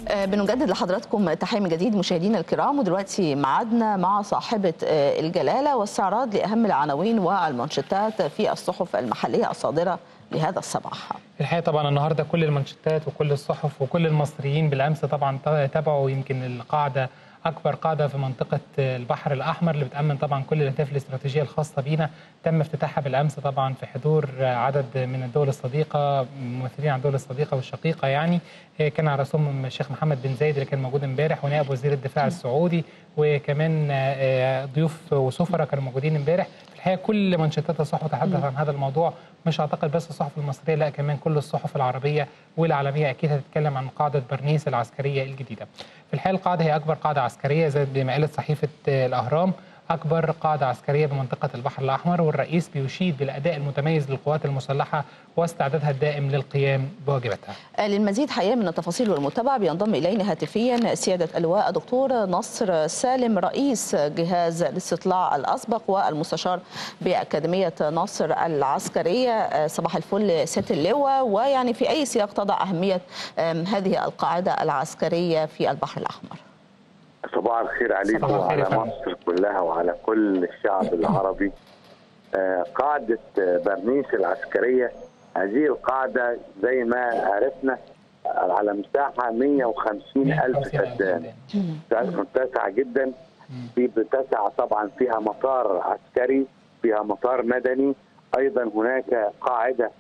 بنجدد لحضراتكم تحية من جديد مشاهدينا الكرام ودلوقتي معادنا مع صاحبة الجلالة واستعراض لأهم العناوين والمانشيتات في الصحف المحلية الصادرة لهذا الصباح الحقيقه طبعا النهارده كل المانشيتات وكل الصحف وكل المصريين بالامس طبعا تابعوا يمكن القاعده اكبر قاعده في منطقه البحر الاحمر اللي بتامن طبعا كل الاهداف الاستراتيجيه الخاصه بينا تم افتتاحها بالامس طبعا في حضور عدد من الدول الصديقه ممثلين عن الدول الصديقه والشقيقه يعني كان على رسوم الشيخ محمد بن زايد اللي كان موجود امبارح ونائب وزير الدفاع السعودي وكمان ضيوف وسفراء كانوا موجودين امبارح في الحقيقه كل منشطات الصحف تحدث عن هذا الموضوع مش اعتقد بس الصحف المصريه لا كمان كل الصحف العربيه والعالميه اكيد هتتكلم عن قاعده برنيس العسكريه الجديده. في الحقيقه القاعده هي اكبر قاعده عسكريه زي ما قالت صحيفه الاهرام اكبر قاعده عسكريه بمنطقه البحر الاحمر والرئيس بيشيد بالاداء المتميز للقوات المسلحه واستعدادها الدائم للقيام بواجباتها. للمزيد حقيقه من التفاصيل والمتابعه بينضم الينا هاتفيا سياده اللواء الدكتور نصر سالم رئيس جهاز الاستطلاع الاسبق والمستشار باكاديميه ناصر العسكريه صباح الفل سياده اللواء ويعني في اي سياق تضع اهميه هذه القاعده العسكريه في البحر الاحمر. صباح الخير عليكم وعلى مصر كلها وعلى كل الشعب العربي آه قاعدة برنيس العسكرية هذه القاعدة زي ما عرفنا على مساحة 150 ألف فدان متسعة جدا في بتسع طبعا فيها مطار عسكري فيها مطار مدني أيضا هناك قاعدة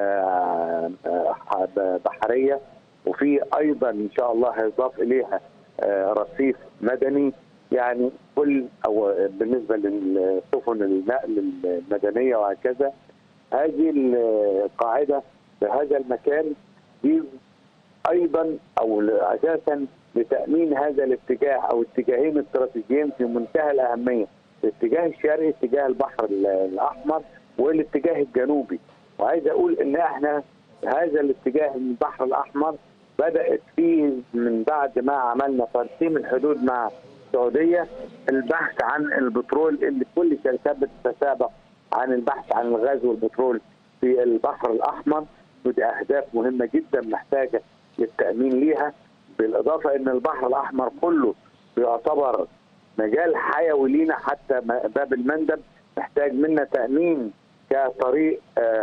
آه آه بحرية وفي أيضا إن شاء الله هيضاف إليها رصيف مدني يعني كل او بالنسبه للسفن النقل المدنيه وهكذا هذه القاعده بهذا المكان دي ايضا او اساسا لتامين هذا الاتجاه او اتجاهين استراتيجيين في منتهى الاهميه الاتجاه الشرقي اتجاه البحر الاحمر والاتجاه الجنوبي وعايز اقول ان احنا هذا الاتجاه البحر الاحمر بدات فيه من بعد ما عملنا ترسيم الحدود مع السعوديه البحث عن البترول اللي كل الشركات بتتسابق عن البحث عن الغاز والبترول في البحر الاحمر ودي اهداف مهمه جدا محتاجه للتامين ليها بالاضافه ان البحر الاحمر كله بيعتبر مجال حيوي لينا حتى باب المندب محتاج منا تامين كطريق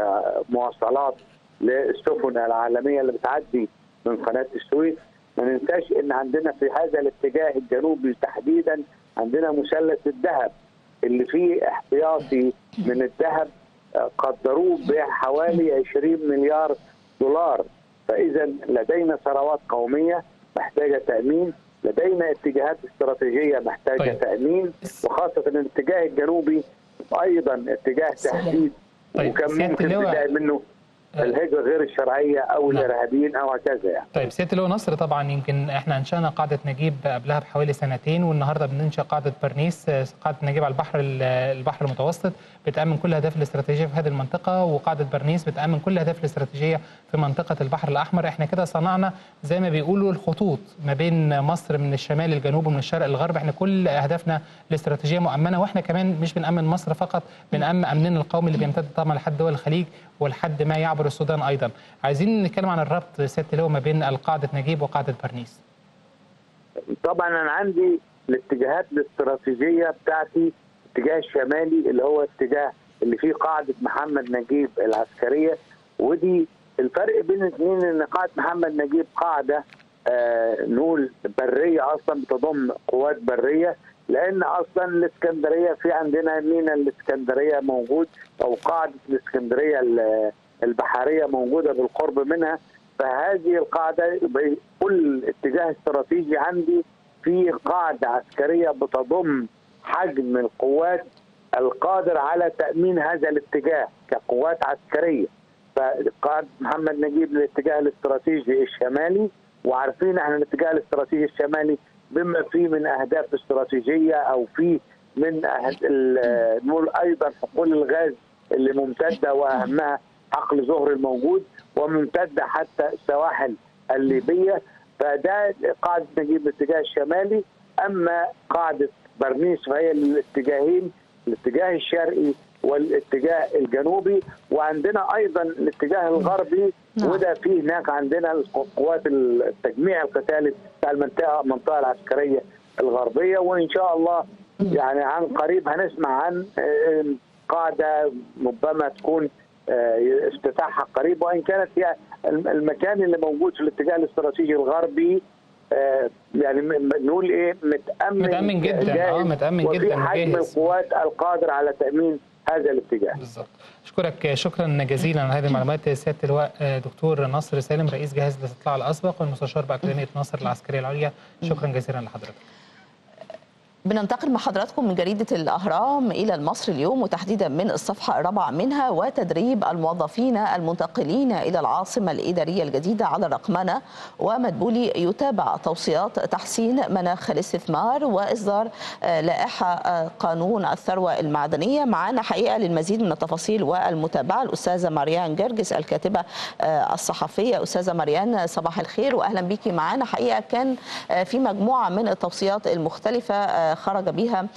مواصلات للسفن العالميه اللي بتعدي من قناه السويس ما ننساش ان عندنا في هذا الاتجاه الجنوبي تحديدا عندنا مثلث الذهب اللي فيه احتياطي من الذهب قدروه بحوالي 20 مليار دولار فاذا لدينا ثروات قوميه محتاجه تامين لدينا اتجاهات استراتيجيه محتاجه طيب. تامين وخاصه الاتجاه الجنوبي ايضا اتجاه تهديد طيب. وكان ممكن تلاقي منه الهجره غير الشرعيه او نعم. الارهابيين او هكذا يعني. طيب سياده اللواء نصر طبعا يمكن احنا انشانا قاعده نجيب قبلها بحوالي سنتين والنهارده بننشا قاعده برنيس قاعده نجيب على البحر البحر المتوسط بتامن كل الاهداف الاستراتيجيه في هذه المنطقه وقاعده برنيس بتامن كل الاهداف الاستراتيجيه في منطقه البحر الاحمر احنا كده صنعنا زي ما بيقولوا الخطوط ما بين مصر من الشمال للجنوب ومن الشرق للغرب احنا كل اهدافنا الاستراتيجيه مؤمنه واحنا كمان مش بنامن مصر فقط بنامن امننا القومي اللي بيمتد طبعا لحد دول الخليج ولحد ما يعبر السودان ايضا عايزين نتكلم عن الربط سياده اللواء ما بين قاعده نجيب وقاعده برنيس طبعا انا عندي الاتجاهات الاستراتيجيه بتاعتي الاتجاه الشمالي اللي هو اتجاه اللي فيه قاعده محمد نجيب العسكريه ودي الفرق بين الاثنين ان قاعده محمد نجيب قاعده آه نقول بريه اصلا بتضم قوات بريه لان اصلا الاسكندريه في عندنا مينا الاسكندريه موجود او قاعده الاسكندريه البحريه موجوده بالقرب منها فهذه القاعده كل اتجاه استراتيجي عندي في قاعده عسكريه بتضم حجم القوات القادر على تامين هذا الاتجاه كقوات عسكريه فقاعده محمد نجيب للاتجاه الاستراتيجي الشمالي وعارفين احنا الاتجاه الاستراتيجي الشمالي بما فيه من اهداف استراتيجيه او فيه من نقول ايضا حقول الغاز اللي ممتده واهمها حقل زهر الموجود وممتده حتى السواحل الليبيه فده قاعده نجيب الاتجاه الشمالي اما قاعده برنيس فهي الاتجاهين الاتجاه الشرقي والاتجاه الجنوبي وعندنا ايضا الاتجاه الغربي نعم. وده في هناك عندنا قوات التجميع القتالي بتاع المنطقه المنطقه العسكريه الغربيه وان شاء الله يعني عن قريب هنسمع عن آه، قاعده ربما تكون آه، افتتاحها قريب وان كانت هي الم- المكان اللي موجود في الاتجاه الاستراتيجي الغربي آه، يعني م- م- نقول ايه متامن متأمن جداً، جاهز آه، متأمن وفي جداً حجم وجاهز. القوات القادر على تامين هذا الاتجاه بالظبط اشكرك شكرا جزيلا على هذه المعلومات سياده اللواء دكتور نصر سالم رئيس جهاز الاستطلاع الاسبق والمستشار باكاديميه نصر العسكريه العليا شكرا جزيلا لحضرتك بننتقل مع حضراتكم من جريدة الأهرام إلى المصري اليوم وتحديدا من الصفحة الرابعة منها وتدريب الموظفين المنتقلين إلى العاصمة الإدارية الجديدة على الرقمنة ومدبولي يتابع توصيات تحسين مناخ الاستثمار وإصدار آه، لائحة آه، قانون الثروة المعدنية معنا حقيقة للمزيد من التفاصيل والمتابعة الأستاذة مريان جرجس الكاتبة آه، الصحفية أستاذة مريان صباح الخير وأهلا بك معنا حقيقة كان آه، في مجموعة من التوصيات المختلفة آه، خرج بها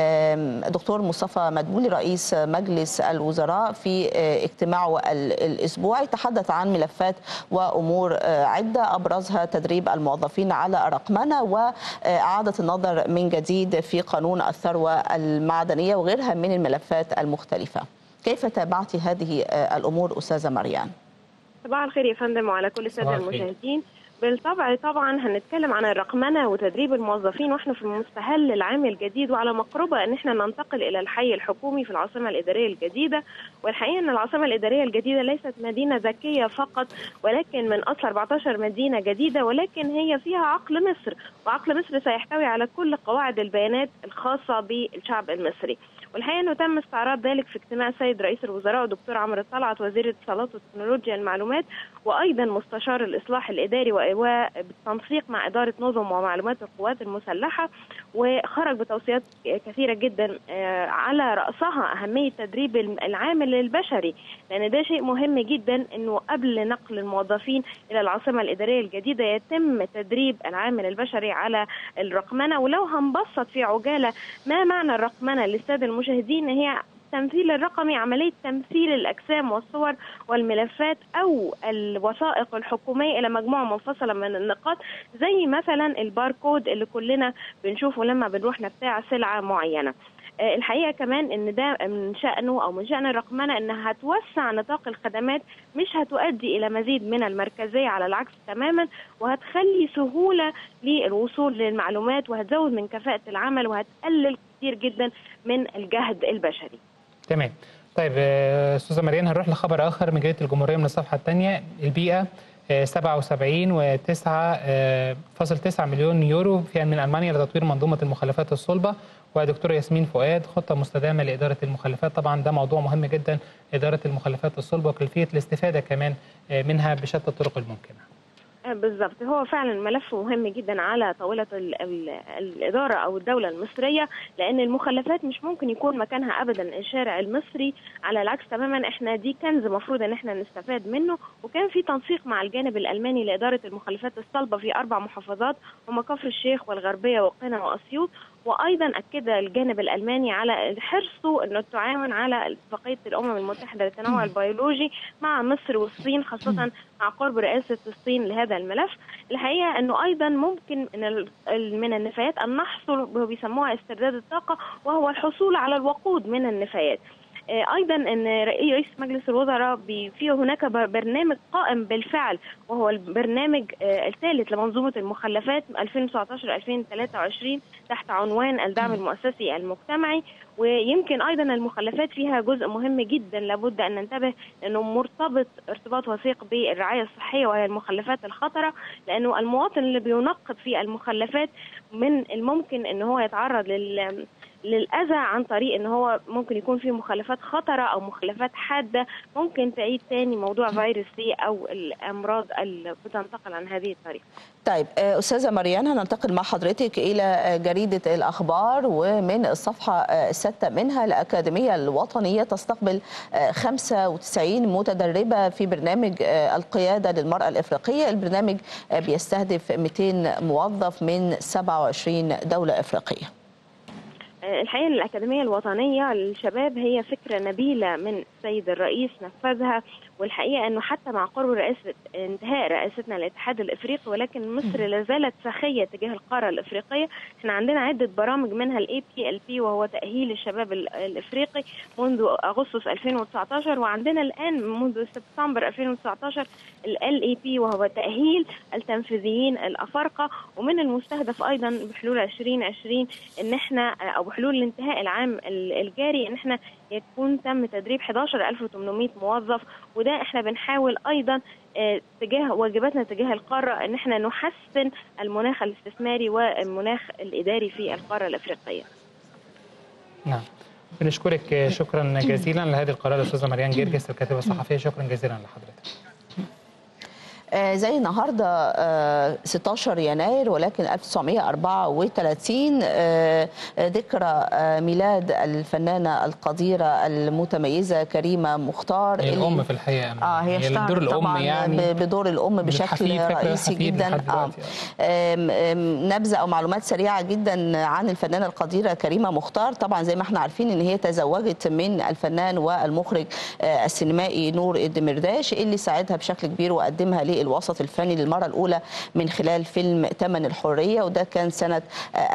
آم، دكتور مصطفى مدبولي رئيس مجلس الوزراء في آه، اجتماعه ال- الأسبوعي تحدث عن ملفات وأمور آه، عدة أبرزها تدريب الموظفين على الرقمنة وإعادة النظر من جديد في قانون الثروة المعدنية وغيرها من الملفات المختلفة كيف تابعت هذه آه، الأمور أستاذة مريان؟ صباح الخير يا فندم وعلى كل الساده صباح الخير. المشاهدين بالطبع طبعا هنتكلم عن الرقمنه وتدريب الموظفين واحنا في مستهل العام الجديد وعلى مقربه ان احنا ننتقل الى الحي الحكومي في العاصمه الاداريه الجديده والحقيقه ان العاصمه الاداريه الجديده ليست مدينه ذكيه فقط ولكن من اصل 14 مدينه جديده ولكن هي فيها عقل مصر وعقل مصر سيحتوي على كل قواعد البيانات الخاصه بالشعب المصري والحقيقه انه تم استعراض ذلك في اجتماع السيد رئيس الوزراء دكتور عمرو طلعت وزير الاتصالات وتكنولوجيا المعلومات وايضا مستشار الاصلاح الاداري و- وبالتنسيق مع اداره نظم ومعلومات القوات المسلحه وخرج بتوصيات كثيره جدا آه، على راسها اهميه تدريب الم- العامل البشري لان ده شيء مهم جدا انه قبل نقل الموظفين الى العاصمه الاداريه الجديده يتم تدريب العامل البشري على الرقمنه ولو هنبسط في عجاله ما معنى الرقمنه للساده المشاهدين هي التمثيل الرقمي عملية تمثيل الأجسام والصور والملفات أو الوثائق الحكومية إلى مجموعة منفصلة من النقاط زي مثلا الباركود اللي كلنا بنشوفه لما بنروح نبتاع سلعة معينة آه، الحقيقه كمان ان ده من شانه او من شان الرقمنه انها هتوسع نطاق الخدمات مش هتؤدي الى مزيد من المركزيه على العكس تماما وهتخلي سهوله للوصول للمعلومات وهتزود من كفاءه العمل وهتقلل كتير جدا من الجهد البشري تمام طيب آه، استاذه مريان هنروح لخبر اخر من جريده الجمهوريه من الصفحه الثانيه البيئه آه، 77 و9.9 مليون يورو فيها من المانيا لتطوير منظومه المخلفات الصلبه ودكتوره ياسمين فؤاد خطه مستدامه لاداره المخلفات طبعا ده موضوع مهم جدا اداره المخلفات الصلبه وكيفيه الاستفاده كمان آه، منها بشتى الطرق الممكنه آه، بالظبط هو فعلا ملف مهم جدا على طاوله ال ال الاداره او الدوله المصريه لان المخلفات مش ممكن يكون مكانها ابدا الشارع المصري على العكس تماما احنا دي كنز مفروض ان احنا نستفاد منه وكان في تنسيق مع الجانب الالماني لاداره المخلفات الصلبه في اربع محافظات هما كفر الشيخ والغربيه وقنا واسيوط وايضا اكد الجانب الالماني على حرصه انه التعاون على اتفاقيه الامم المتحده للتنوع البيولوجي مع مصر والصين خاصه مع قرب رئاسه الصين لهذا الملف الحقيقه انه ايضا ممكن من ال- ال- من النفايات ان نحصل بيسموها استرداد الطاقه وهو الحصول على الوقود من النفايات آه، ايضا ان رئيس مجلس الوزراء بي- في هناك بر- برنامج قائم بالفعل وهو البرنامج آه، الثالث لمنظومه المخلفات 2019 2023 تحت عنوان الدعم المؤسسي المجتمعي ويمكن ايضا المخلفات فيها جزء مهم جدا لابد ان ننتبه انه مرتبط ارتباط وثيق بالرعايه الصحيه وهي المخلفات الخطره لانه المواطن اللي بينقب في المخلفات من الممكن ان هو يتعرض لل للاذى عن طريق ان هو ممكن يكون في مخلفات خطره او مخلفات حاده ممكن تعيد تاني موضوع فيروس سي او الامراض اللي بتنتقل عن هذه الطريقه طيب آه، أستاذة مريان هننتقل مع حضرتك إلى آه، جريدة الأخبار ومن الصفحة آه، الستة منها الأكاديمية الوطنية تستقبل آه، 95 متدربة في برنامج آه، القيادة للمرأة الإفريقية البرنامج آه، بيستهدف 200 موظف من 27 دولة إفريقية آه، الحقيقه إن الاكاديميه الوطنيه للشباب هي فكره نبيله من السيد الرئيس نفذها والحقيقه انه حتى مع قرب رئاسه انتهاء رئاستنا للاتحاد الافريقي ولكن مصر لا زالت سخيه تجاه القاره الافريقيه احنا عندنا عده برامج منها الاي بي ال بي وهو تاهيل الشباب ال- الافريقي منذ اغسطس 2019 وعندنا الان منذ سبتمبر 2019 ال اي بي وهو تاهيل التنفيذيين الافارقه ومن المستهدف ايضا بحلول 2020 ان احنا او بحلول انتهاء العام ال- الجاري ان احنا يكون تم تدريب 11800 موظف وده احنا بنحاول ايضا آه، تجاه واجباتنا تجاه القاره ان احنا نحسن المناخ الاستثماري والمناخ الاداري في القاره الافريقيه. نعم بنشكرك شكرا جزيلا لهذه القرار الاستاذه مريان جرجس الكاتبه الصحفيه شكرا جزيلا لحضرتك آه، زي النهارده آه، 16 يناير ولكن 1934 آه، آه، ذكرى آه، ميلاد الفنانه القديره المتميزه كريمه مختار هي اللي- الام في الحقيقه اه هي اشتهرت دور الام طبعا يعني ب- بدور الام بشكل بالحفيد، فاكرة رئيسي الحفيد جدا لحد اه دلوقتي، آم، آم، نبذه او معلومات سريعه جدا عن الفنانه القديره كريمه مختار طبعا زي ما احنا عارفين ان هي تزوجت من الفنان والمخرج آه، السينمائي نور الدمرداش اللي ساعدها بشكل كبير وقدمها للوسط الفني للمره الاولى من خلال فيلم تمن الحريه وده كان سنه آه،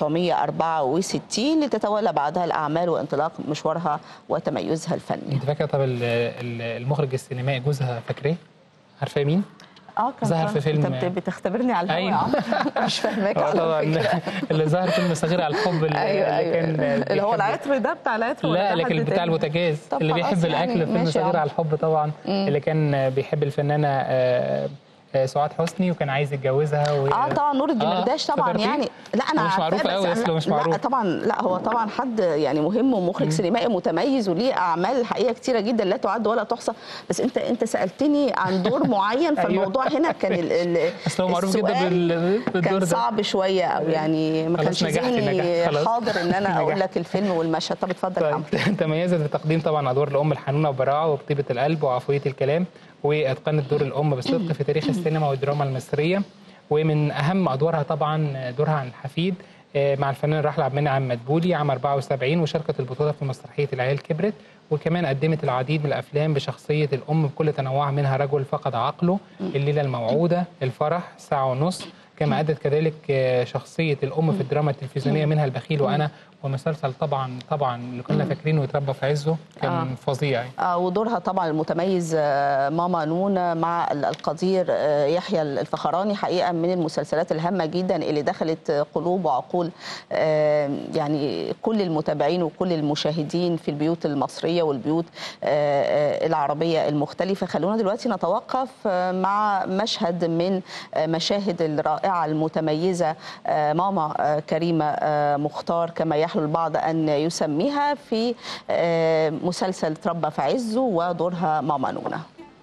1964 لتتولى بعدها الاعمال وانطلاق مشوارها وتميزها الفني انت فاكره طب ال- ال- المخرج السينمائي جوزها فاكراه عارفاه مين اه كان ظهر في فيلم- انت بت- بتختبرني على الهواء أيوة. يا عمرو. مش فاهماك آه على طبعا فكره اللي ظهر فيلم صغير على الحب اللي, ايوه اللي كان ايوه اللي هو بيحب- العطر ده بتاع العطر ولا لا ده لكن حد بتاع تاني؟ البوتاجاز طب اللي خلاص بيحب يعني، الاكل فيلم ماشي يا صغير عمرو. على الحب طبعا اللي كان بيحب الفنانه آه، آه، سعاد حسني وكان عايز يتجوزها و... اه طبعا نور الدمرداش آه، طبعا فكرتيه؟ يعني لا انا هو مش عارفاه معروف بس قوي أنا- اصله مش لا معروف طبعا لا هو طبعا حد يعني مهم ومخرج سينمائي متميز وليه اعمال الحقيقه كتيره جدا لا تعد ولا تحصى بس انت انت سالتني عن دور معين فالموضوع هنا كان ال ال اصل هو معروف جدا السؤال بال- بالدور كان ده صعب شويه او يعني ما خلاص كانش نجحتي، ذهني نجحت، خلاص. حاضر ان انا اقول نجحت. لك الفيلم والمشهد طب اتفضل يا عمرو طيب، تميزت بتقديم طبعا ادوار الام الحنونه وبراعه وبطيبه القلب وعفويه الكلام واتقنت دور الام بصدق في تاريخ السينما والدراما المصريه ومن اهم ادوارها طبعا دورها عن الحفيد آه، مع الفنان راحل عبد المنعم مدبولي عام 74 وشاركت البطوله في مسرحيه العيال كبرت وكمان قدمت العديد من الافلام بشخصيه الام بكل تنوعها منها رجل فقد عقله الليله الموعوده الفرح ساعه ونص كما أدت كذلك آه، شخصية الأم في الدراما التلفزيونية منها البخيل وأنا ومسلسل طبعا طبعا اللي كنا فاكرينه يتربى في عزه كان آه. فظيع يعني. آه، ودورها طبعا المتميز آه، ماما نونا مع ال- القدير آه، يحيى الفخراني حقيقه من المسلسلات الهامه جدا اللي دخلت آه، قلوب وعقول آه، يعني كل المتابعين وكل المشاهدين في البيوت المصريه والبيوت آه، آه، العربيه المختلفه خلونا دلوقتي نتوقف آه، مع مشهد من آه، مشاهد الرائعه المتميزه آه، ماما آه، كريمه آه، مختار كما يحلو البعض ان يسميها في آه، مسلسل تربى في عزه ودورها ماما نونا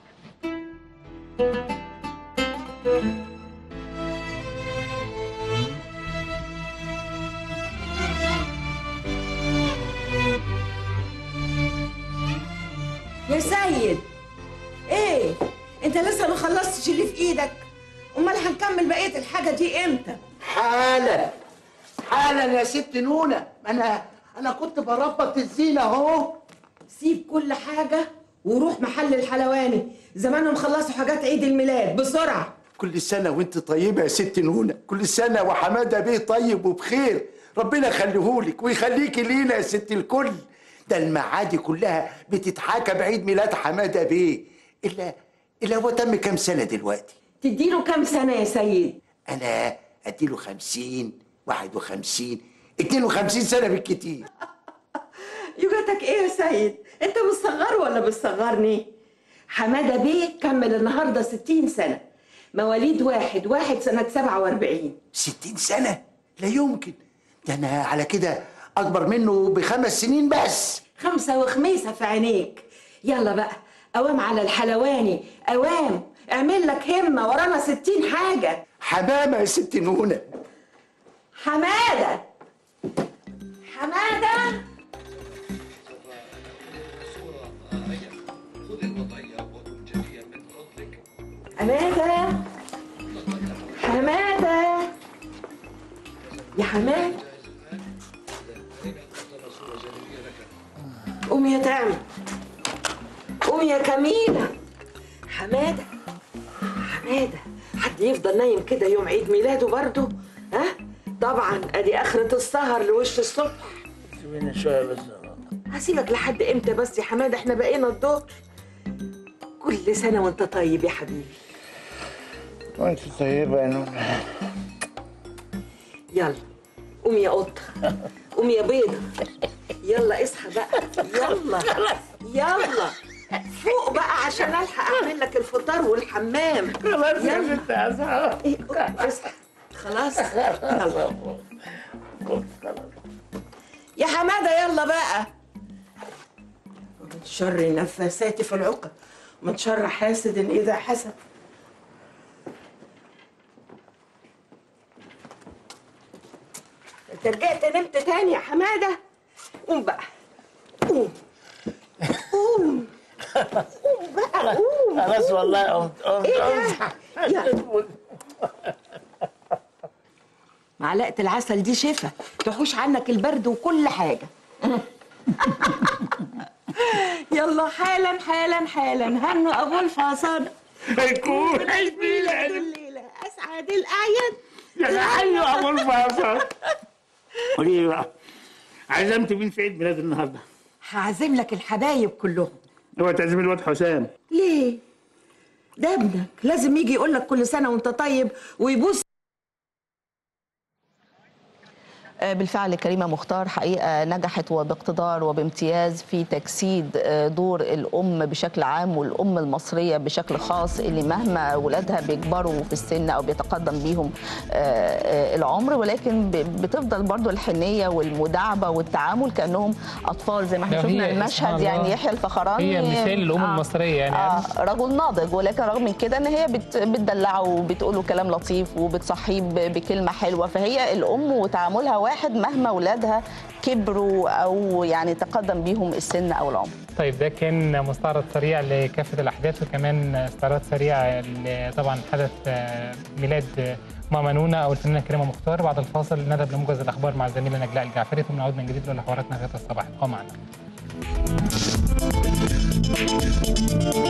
يا سيد ايه انت لسه ما خلصتش اللي في ايدك امال هنكمل بقيه الحاجه دي امتى حالا حالا يا ست نونة انا انا كنت بربط الزينة اهو سيب كل حاجه وروح محل الحلواني زمانهم خلصوا حاجات عيد الميلاد بسرعه كل سنة وانت طيبة يا ست نونة كل سنة وحمادة بيه طيب وبخير ربنا يخليهولك ويخليكي لينا يا ست الكل ده المعادي كلها بتتحاكى بعيد ميلاد حمادة بيه الا الا هو تم كام سنة دلوقتي تديله كام سنه يا سيد انا اديله خمسين واحد وخمسين اتنين وخمسين سنة بالكتير يوجتك ايه يا سيد انت بتصغره ولا بتصغرني حماده بيه كمل النهارده 60 سنه مواليد واحد واحد سنه 47 ستين سنة لا يمكن ده أنا على كده أكبر منه بخمس سنين بس خمسة وخميسة في عينيك يلا بقى أوام على الحلواني أوام اعمل لك همة ورانا ستين حاجة حمامة يا ست نونة حمادة حمادة حمادة حمادة يا حماد قومي يا تعمل قومي يا كمينة حمادة حمادة حد يفضل نايم كده يوم عيد ميلاده برضه ها طبعا ادي اخرة السهر لوش الصبح سيبيني شويه بس هسيبك لحد امتى بس يا حماده احنا بقينا الظهر كل سنه وانت طيب يا حبيبي وانت طيبه يا نور يلا قومي يا قطه قومي يا بيضه يلا اصحى بقى يلا يلا فوق بقى عشان الحق اعمل لك الفطار والحمام خلاص يا يلا بنت عسى إيه، اصحى خلاص يلا يا حماده يلا بقى ومن شر النفاثات في العقد ومن شر حاسد اذا حسد انت رجعت نمت تاني يا حماده قوم بقى قوم قوم قوم بقى قوم خلاص والله قمت قمت ايه قمت ده؟ يلا. معلقة العسل دي شفا تحوش عنك البرد وكل حاجة يلا حالا حالا حالا هنوا أبو الفصل هيكون عيد ميلاد ميلاد الليلة أسعد الأعياد يا حي ابو الفاصل قولي لي بقى عزمت مين في عيد ميلاد النهارده؟ هعزم لك الحبايب كلهم هو تعزم الواد حسام ليه؟ ده ابنك لازم يجي يقول لك كل سنة وانت طيب ويبوس بالفعل كريمة مختار حقيقة نجحت وباقتدار وبامتياز في تجسيد دور الأم بشكل عام والأم المصرية بشكل خاص اللي مهما أولادها بيكبروا في السن أو بيتقدم بيهم العمر ولكن بتفضل برضو الحنية والمداعبة والتعامل كأنهم أطفال زي ما احنا لا، شفنا هي المشهد سبحان يعني الله. يحيى الفخراني هي مثال الأم المصرية يعني. آه رجل ناضج ولكن رغم من كده ان هي بت بتدلعه وبتقول له كلام لطيف وبتصحيه ب- بكلمه حلوه فهي الام وتعاملها واحد مهما اولادها كبروا او يعني تقدم بيهم السن او العمر طيب ده كان مستعرض سريع لكافة الأحداث وكمان استعراض سريع ل- طبعا حدث آه، ميلاد آه، ماما نونا أو الفنانة كريمة مختار بعد الفاصل نذهب لموجز الأخبار مع الزميلة نجلاء الجعفري ثم نعود من جديد لحواراتنا غدا الصباح ابقوا معنا